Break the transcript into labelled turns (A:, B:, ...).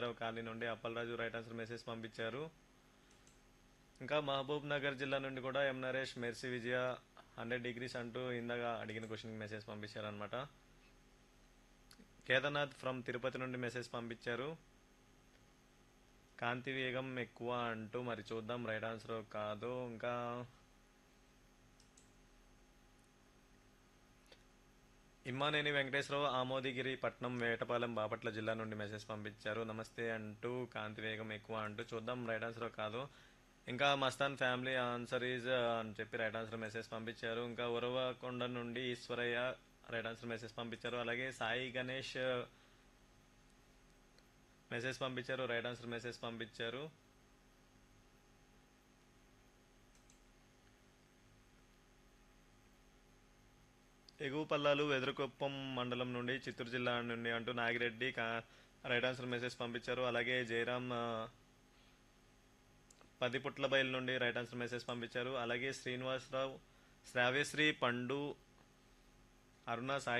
A: Govindarao colony నుండి Appalaraju right answer message పంపించారు ఇంకా మహబూబ్ నగర్ జిల్లా నుండి కూడా M Naresh Mercy Vijaya hundred degrees అంటూ ఇందాక అడిగిన క్వశ్చన్కి మెసేజ్ పంపించారనమాట కేదార్నాథ్ ఫ్రమ్ తిరుపతి నుండి మెసేజ్ పంపించారు కాంతి వేగం ఎక్కువ అంటూ మరి చూద్దాం రైట్ ఆన్సర్ కాదు ఇంకా ఇమ్మానేని వెంకటేశ్వరరావు ఆమోదిగిరి పట్నం వేటపాలెం బాపట్ల జిల్లా నుండి మెసేజ్ పంపించారు నమస్తే అంటూ కాంతి వేగం ఎక్కువ అంటూ చూద్దాం రైట్ ఆన్సర్ కాదు ఇంకా మస్తాన్ ఫ్యామిలీ ఆన్సర్ ఈజ్ అని చెప్పి రైట్ ఆన్సర్ మెసేజ్ పంపించారు ఇంకా ఉరవకొండ నుండి ఈశ్వరయ్య రైట్ ఆన్సర్ మెసేజ్ పంపించారు అలాగే సాయి గణేష్ మెసేజ్ పంపించారు రైట్ ఆన్సర్ మెసేజ్ పంపించారు ఎగువ పల్లాలు వెదురుకొప్పం మండలం నుండి చిత్తూరు జిల్లా నుండి అంటూ నాగిరెడ్డి కా- రైట్ ఆన్సర్ మెసేజ్ పంపించారు అలాగే జయరామ్ ఆ, పది పుట్ల బయలు నుండి రైట్ ఆన్సర్ మెసేజ్ పంపించారు అలాగే శ్రీనివాసరావు శ్రావ్యశ్రీ పండు అరుణ సాయి